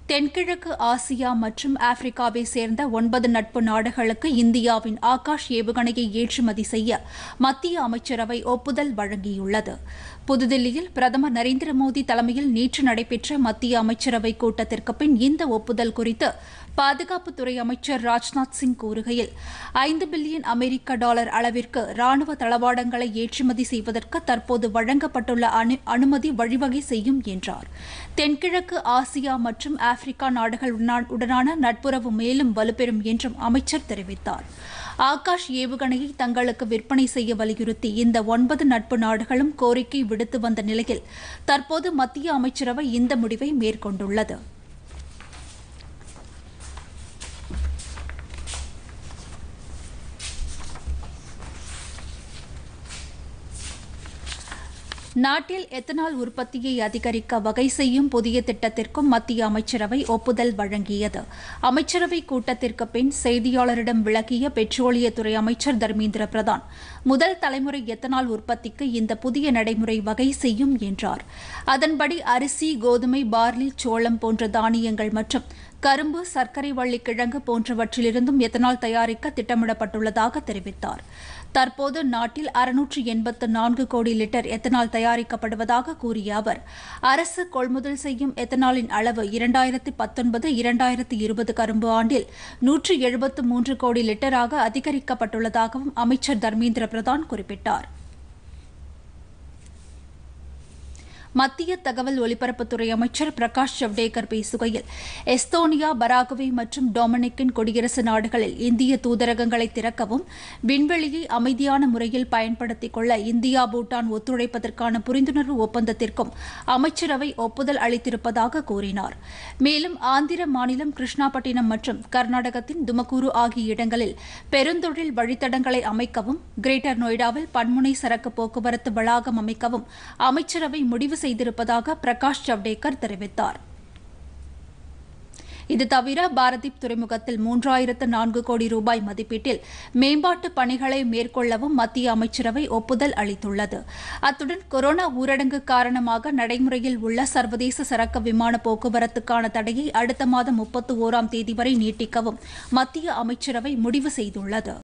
தென்கிழக்கு ஆசியா மற்றும் ஆப்பிரிக்காவை சேர்ந்த ஒன்பது நட்பு நாடுகளுக்கு இந்தியாவின் ஆகாஷ் ஏவுகணையை ஏற்றுமதி செய்ய மத்திய அமைச்சரவை ஒப்புதல் வழங்கியுள்ளது புதுதில்லியில் பிரதமர் நரேந்திர மோடி தலைமையில் நேற்று நடைபெற்ற மத்திய அமைச்சரவை கூட்டத்திற்கு பின் இந்த ஒப்புதல் குறித்து பாதுகாப்புத்துறை அமைச்சர் ராஜ்நாத் சிங் கூறுகையில் ஐந்து பில்லியன் அமெரிக்க டாலர் அளவிற்கு ராணுவ தளவாடங்களை ஏற்றுமதி செய்வதற்கு தற்போது வழங்கப்பட்டுள்ள அனு- அனுமதி வழிவகை செய்யும் என்றார் தென்கிழக்கு ஆசியா மற்றும் ஆப்பிரிக்கா நாடுகளுடனான உடனான நட்புறவு மேலும் வலுப்பெறும் என்றும் அமைச்சர் தெரிவித்தார் ஆகாஷ் ஏவுகணையை தங்களுக்கு விற்பனை செய்ய வலியுறுத்தி இந்த ஒன்பது நட்பு நாடுகளும் கோரிக்கை விடுத்து வந்த நிலையில் தற்போது மத்திய அமைச்சரவை இந்த முடிவை மேற்கொண்டுள்ளது நாட்டில் எத்தனால் உற்பத்தியை அதிகரிக்க வகை செய்யும் புதிய திட்டத்திற்கும் மத்திய அமைச்சரவை ஒப்புதல் வழங்கியது அமைச்சரவை கூட்டத்திற்கு பின் செய்தியாளரிடம் விளக்கிய பெட்ரோலியத்துறை அமைச்சர் தர்மேந்திர பிரதான் முதல் தலைமுறை எத்தனால் உற்பத்திக்கு இந்த புதிய நடைமுறை வகை செய்யும் என்றார் அதன்படி அரிசி கோதுமை பார்லி சோளம் போன்ற தானியங்கள் மற்றும் கரும்பு சர்க்கரை வள்ளி கிழங்கு போன்றவற்றிலிருந்தும் எத்தனால் தயாரிக்க திட்டமிடப்பட்டுள்ளதாக தெரிவித்தார் தற்போது நாட்டில் அறுநூற்று எண்பத்து நான்கு கோடி லிட்டர் எத்தனால் தயாரிக்கப்படுவதாக கூறிய அவர் அரசு கொள்முதல் செய்யும் எத்தனாலின் அளவு இரண்டாயிரத்தி பத்தொன்பது இரண்டாயிரத்தி இருபது கரும்பு ஆண்டில் நூற்று எழுபத்து மூன்று கோடி லிட்டராக அதிகரிக்கப்பட்டுள்ளதாகவும் அமைச்சர் தர்மேந்திர பிரதான் குறிப்பிட்டார் மத்திய தகவல் ஒலிபரப்புத்துறை அமைச்சர் பிரகாஷ் ஜவ்டேகர் பேசுகையில் எஸ்தோனியா பராகுவே மற்றும் டொமினிக்கின் குடியரசு நாடுகளில் இந்திய தூதரகங்களை திறக்கவும் விண்வெளியை அமைதியான முறையில் பயன்படுத்திக் கொள்ள இந்தியா பூட்டான் ஒத்துழைப்பதற்கான புரிந்துணர்வு ஒப்பந்தத்திற்கும் அமைச்சரவை ஒப்புதல் அளித்திருப்பதாக கூறினார் மேலும் ஆந்திர மாநிலம் கிருஷ்ணாபட்டினம் மற்றும் கர்நாடகத்தின் துமகூரு ஆகிய இடங்களில் பெருந்தொழில் வழித்தடங்களை அமைக்கவும் கிரேட்டர் நொய்டாவில் பன்முனை சரக்கு போக்குவரத்து வளாகம் அமைக்கவும் அமைச்சரவை முடிவு செய்திருப்பதாக பிரகாஷ் ஜவ்டேகர் தெரிவித்தார் இது தவிர பாரதீப் துறைமுகத்தில் மூன்றாயிரத்து நான்கு கோடி ரூபாய் மதிப்பீட்டில் மேம்பாட்டு பணிகளை மேற்கொள்ளவும் மத்திய அமைச்சரவை ஒப்புதல் அளித்துள்ளது அத்துடன் கொரோனா ஊரடங்கு காரணமாக நடைமுறையில் உள்ள சர்வதேச சரக்கு விமான போக்குவரத்துக்கான தடையை அடுத்த மாதம் முப்பத்து ஓராம் தேதி வரை நீட்டிக்கவும் மத்திய அமைச்சரவை முடிவு செய்துள்ளது